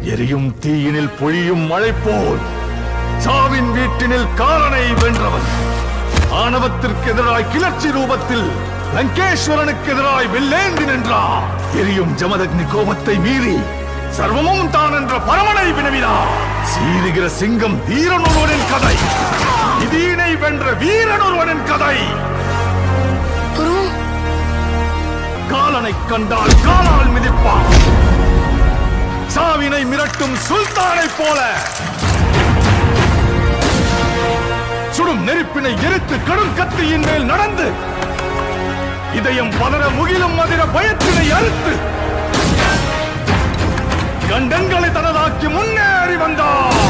எரியும் தீயினில் பொழியும் மழை போல் சாவின் வீட்டினில் காலனை வென்றவன் ஆணவத்திற்கு எதிராய் கிளர்ச்சி ரூபத்தில் லங்கேஸ்வரனுக்கு எதிராய் வெள்ளேந்தி நின்றார் எரியும் ஜமதக்னி கோபத்தை மீறி சர்வமும் தான் என்ற பரமனை வினவினார் சீருகிற சிங்கம் வீரன் ஒருவனின் கதை இதீனை வென்ற வீரன் ஒருவனின் கதை குரு காலனை கண்டால் காலால் மிதிப்பான் சாவினை மிரட்டும் சுல்தானைப் போல சுடும் நெருப்பினை எரித்து கடும் கத்தியின் மேல் நடந்து இதயம் பதற முகிலும் மதிர பயத்தினை அறுத்து கண்டங்களை தனதாக்கி முன்னேறி வந்தார்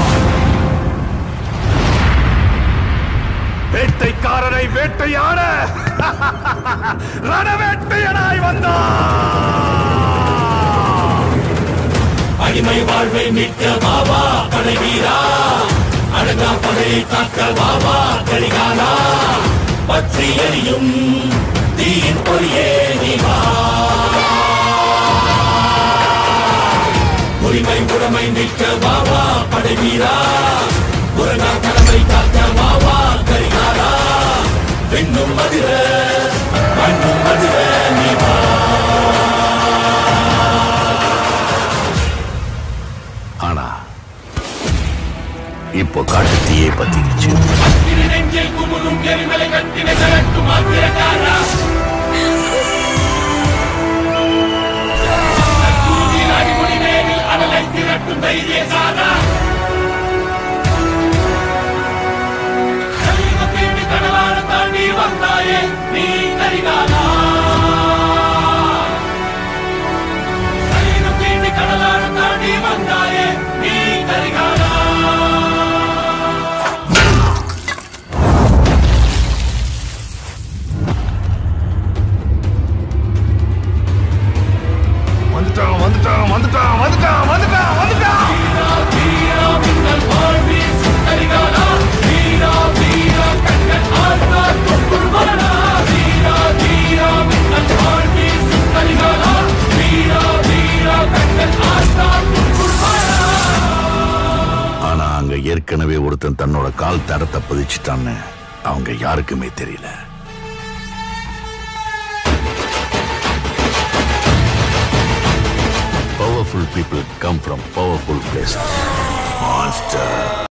வேட்டைக்காரனை வேட்டையாட ரணவேட்டையனாய் வந்தார் அடிமை வாழ்வை மீட்க பாபா படை வீரா அடங்கா படையை காக்க பாபா கரிகாலா பற்றி எரியும் தீயின் பொறியே நீ வா உரிமை உடமை மீட்க பாபா படை வீரா உறங்கா கடமை காக்க பாபா கரிகாலா பெண்ணும் மதிர மண்ணும் மதிர நீ வா ஆனா இப்போ காட்டு தீயை பத்திக்கிச்சு நெஞ்சில் குமுறும் எரிமலை கட்டின கலக்கும் ஆத்திரக்காரா சூரியன் அடிமொழி நேரில் அனலை திரட்டும் தைரியசாரா கலியுக தேடி கடலான தாண்டி வந்தாயே நீ கரிகாலா கலியுக தேடி கடலான தாண்டி வந்தாயே நீ கரிகாலா வந்துட்டான் வந்துட்டான் வந்துட்டான் வந்துட்டான் வந்துட்டான் வந்துட்டான் ஆனா அங்க ஏற்கனவே ஒருத்தன் தன்னோட கால் தரத்தை பதிச்சுட்டான்னு அவங்க யாருக்குமே தெரியல powerful people come from powerful place monster